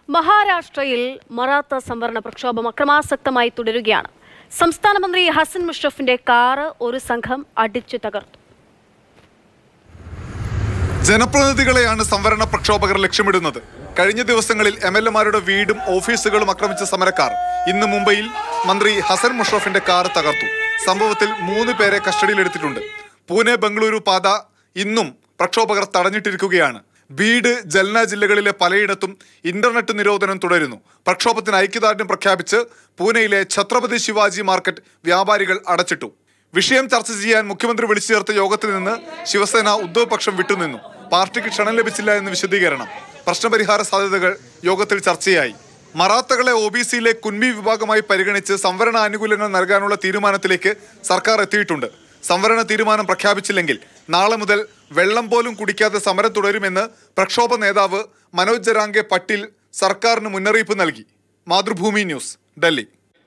മഹാരാഷ്ട്രയിൽ മറാത്ത സംവരണ പ്രക്ഷോഭം അക്രമാസക്തമായി തുടരുകയാണ് സംസ്ഥാന മന്ത്രി ഹസൻ മുഷറഫിന്റെ കാറ് ഒരു സംഘം അടിച്ചു തകർത്തു ജനപ്രതിനിധികളെയാണ് സംവരണ പ്രക്ഷോഭകർ ലക്ഷ്യമിടുന്നത് കഴിഞ്ഞ ദിവസങ്ങളിൽ എം എൽ എമാരുടെ വീടും ഓഫീസുകളും ആക്രമിച്ച സമരക്കാർ ഇന്ന് മുംബൈയിൽ മന്ത്രി ഹസൻ മുഷറഫിന്റെ കാർ തകർത്തു സംഭവത്തിൽ മൂന്ന് പേരെ കസ്റ്റഡിയിലെടുത്തിട്ടുണ്ട് പൂനെ ബംഗളൂരു പാത ഇന്നും പ്രക്ഷോഭകർ തടഞ്ഞിട്ടിരിക്കുകയാണ് ബീഡ് ജൽന ജില്ലകളിലെ പലയിടത്തും ഇന്റർനെറ്റ് നിരോധനം തുടരുന്നു പ്രക്ഷോഭത്തിന് ഐക്യദാർഢ്യം പ്രഖ്യാപിച്ച് പൂനെയിലെ ഛത്രപതി ശിവാജി മാർക്കറ്റ് വ്യാപാരികൾ അടച്ചിട്ടു വിഷയം ചർച്ച ചെയ്യാൻ മുഖ്യമന്ത്രി വിളിച്ചു ചേർത്ത യോഗത്തിൽ നിന്ന് ശിവസേന ഉദ്ധവ് പക്ഷം വിട്ടുനിന്നു പാർട്ടിക്ക് ക്ഷണം ലഭിച്ചില്ല എന്ന് വിശദീകരണം പ്രശ്നപരിഹാര സാധ്യതകൾ യോഗത്തിൽ ചർച്ചയായി മറാത്തകളെ ഒ ബി സിയിലെ കുൻമി വിഭാഗമായി പരിഗണിച്ച് സംവരണ ആനുകൂല്യങ്ങൾ നൽകാനുള്ള തീരുമാനത്തിലേക്ക് സർക്കാർ എത്തിയിട്ടുണ്ട് സംവരണ തീരുമാനം പ്രഖ്യാപിച്ചില്ലെങ്കിൽ നാളെ മുതൽ വെള്ളം പോലും കുടിക്കാതെ സമരം തുടരുമെന്ന് പ്രക്ഷോഭ നേതാവ് മനോജ് ജരാംഗെ പട്ടീൽ സർക്കാരിന് മുന്നറിയിപ്പ് നൽകി മാതൃഭൂമി ന്യൂസ് ഡൽഹി